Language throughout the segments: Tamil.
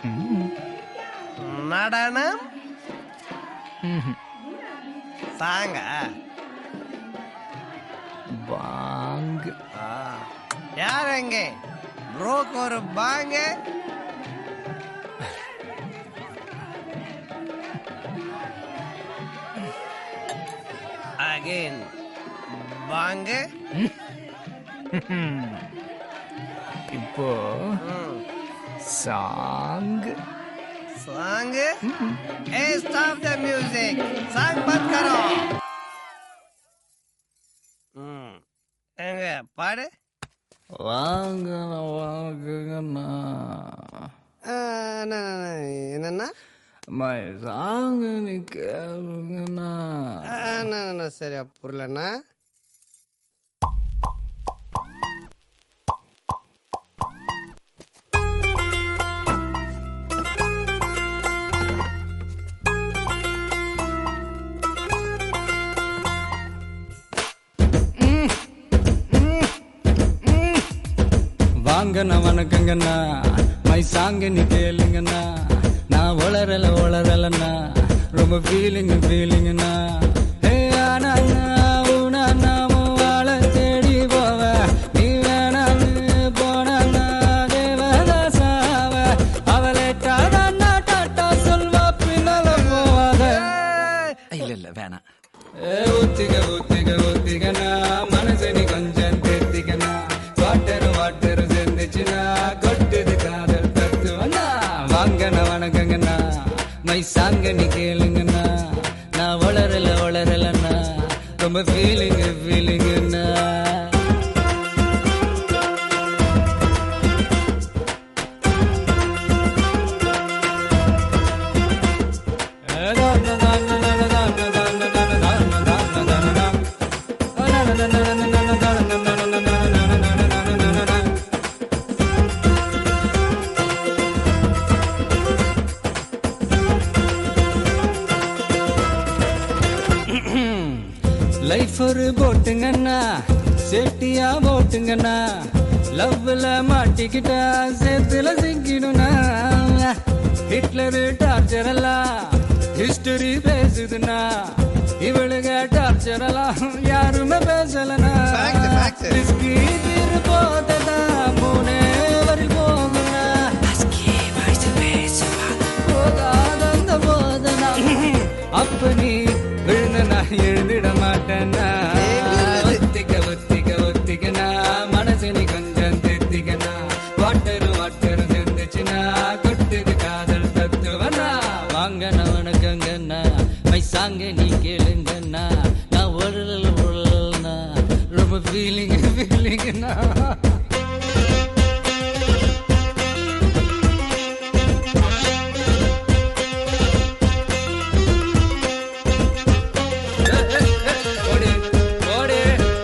நடனம் சாங்க பாங்கு யார் எங்க ப்ரோக்கு ஒரு பாங்க அகைன் பாங்க இப்போ சாங்கு சாங் ए स्टॉप द म्यूजिक சாங் बंद करो ம் எங்க பாடு வாங்கண்ணா வாங்குங்கண்ணா என்னன்னா மை சாங்கு நீ கேளுங்கண்ணா சரியா புரியலண்ணா வாங்கண்ணா வணக்கங்கண்ணா மை சாங்க நீ கேளுங்கண்ணா நான் வளரல வளரலண்ணா ரொம்ப ஃபீலிங் ஃபீலிங்கண்ணா ஹே ஆனா உனா நாம வாழ தேடி போவ நீ வேணாம் போனா தேவதாசாவ அவளை டாடா டாட்டா சொல்வா பின்னால போவாத இல்ல இல்ல வேணாம் ஊத்திக ஊத்திக ஊத்திகனா மனசு நீ கொஞ்சம் தேத்திக்கனா வாட்டர் வாட்டர் சேர்ந்துச்சுனா கொட்டுது காதல் தத்துவனா வாங்கண்ணா வணக்கங்கண்ணா மை சாங்க நீ கேளுங்கண்ணா நான் வளரல வளரலண்ணா ரொம்ப ஃபீலிங் ஃபீலிங்கண்ணா லைஃப் ஒரு போட்டுங்கண்ணா சேஃப்டியா போட்டுங்கண்ணா லவ்ல மாட்டிக்கிட்டா சேத்துல சிக்கிடுனா ஹிட்லர் டார்ச்சர் எல்லாம் ஹிஸ்டரி பேசுதுன்னா இவளுங்க டார்ச்சர் எல்லாம் யாருமே பேசலனா Fact, fact. ரிஸ்கி தீர் போததா மூணே வரி போகுனா போகாதந்த போதனா அப்ப நீ விழுந்த நான் எழுதிட மாட்டேன்னா ஒத்திக்க ஒத்திக்க ஒத்திக்கனா மனசு நீ கொஞ்சம் திருத்திக்கனா வாட்டரு வாட்டரு சேர்ந்துச்சுன்னா கொட்டுது காதல் தத்துவனா வாங்கண்ணா வணக்கங்கண்ணா மை சாங்க நீ கேளுங்கண்ணா நான் உழல் உழல்னா ரொம்ப ஃபீலிங் ஃபீலிங்னா ஓடு ஓடு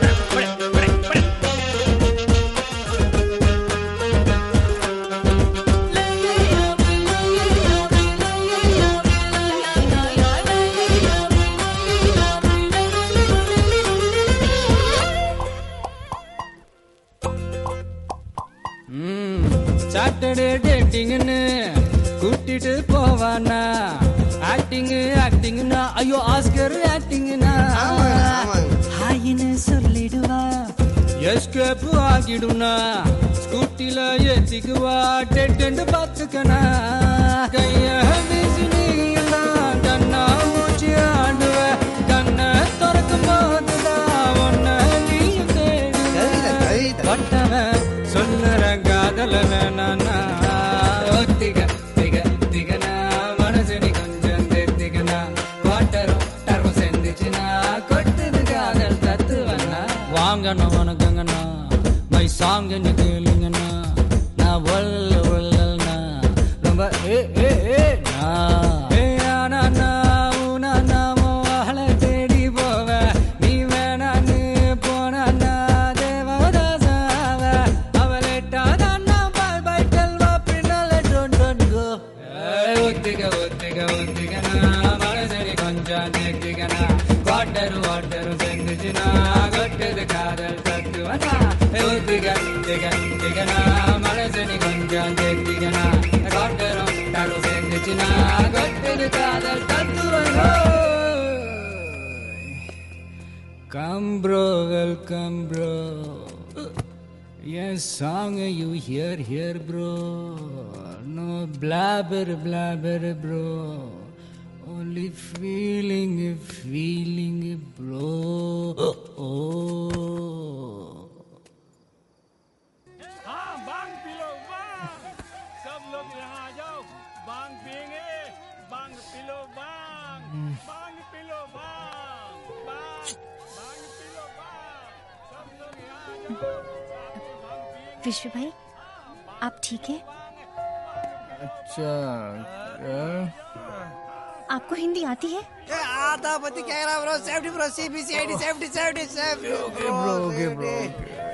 சாட்டர்டே டேட்டிங்னு கூட்டிட்டு போவானா ஆக்டிங் ஆக்டிங்னா ஐயோ ஆஸ்கர் ஆக்டிங்னா ஆமாங்க, ஆமாங்க. ஹாயின்னு சொல்லிடுவா எஸ்கேப் ஆகிடுனா ஸ்கூட்டில ஏத்திக்குவா டெட்டு பாத்துக்கனா கைய வீசி நீ எல்லாம் கண்ணா மூச்சு ஆடுவ கண்ணை திறக்கும் போதுதான் ஒன்ன நீயும் கவிதை, தேடுவ கவிதை. பட்டவன் சொல்லுற காதலன நானா ஒத்திக திக திகனா மனசு நீ கொஞ்சம் தேத்திக்கனா வாட்டரும் டரும் செஞ்சுச்சுனா கொட்டுது காதல் தத்துவனா வாங்கண்ணா வணக்கங்கண்ணா மை சாங்க நீ கேளுங்கண்ணா நான் வல்ல வல்லல்னா ரொம்ப ஏ ஏ ஏ நான் ஏ ஆனா நான் உனா நாம வாழ தேடி போவ நீ வேணான்னு போனா தேவதாசாவ அவளை டாடா பாய் பாய் டெல்வா பின்னால டோன் டோன் கோ ஒத்திக ஒத்திக ஒத்திகனா மனசரி கொஞ்சம் தேத்திகனா வாட்டர் வாட்டர் செஞ்சுச்சுனா கொட்டுது காதல் தத்துவனா ஒத்திக திக திகனா மனசரி கொஞ்சம் தேத்திகனா வாட்டரும் తెలిసిన గట్టిన కాదల్ తత్తువనో Come bro, welcome bro. Yes, song you hear here bro. No blabber, blabber bro. Only feeling, feeling bro. Oh. हाँ बांग पी लो बांग सब लोग यहाँ आ जाओ बांग पियेंगे बांग पी लो बांग बांग पी लो बांग बांग बांग पी लो बांग सब लोग यहाँ आ जाओ आपको बांग पियेंगे विश्व भाई आप ठीक है अच्छा क्या? आपको हिंदी आती है ए, आता पति कह रहा bro safety bro CBC ID safety safety safety Okay, bro, okay, bro, okay.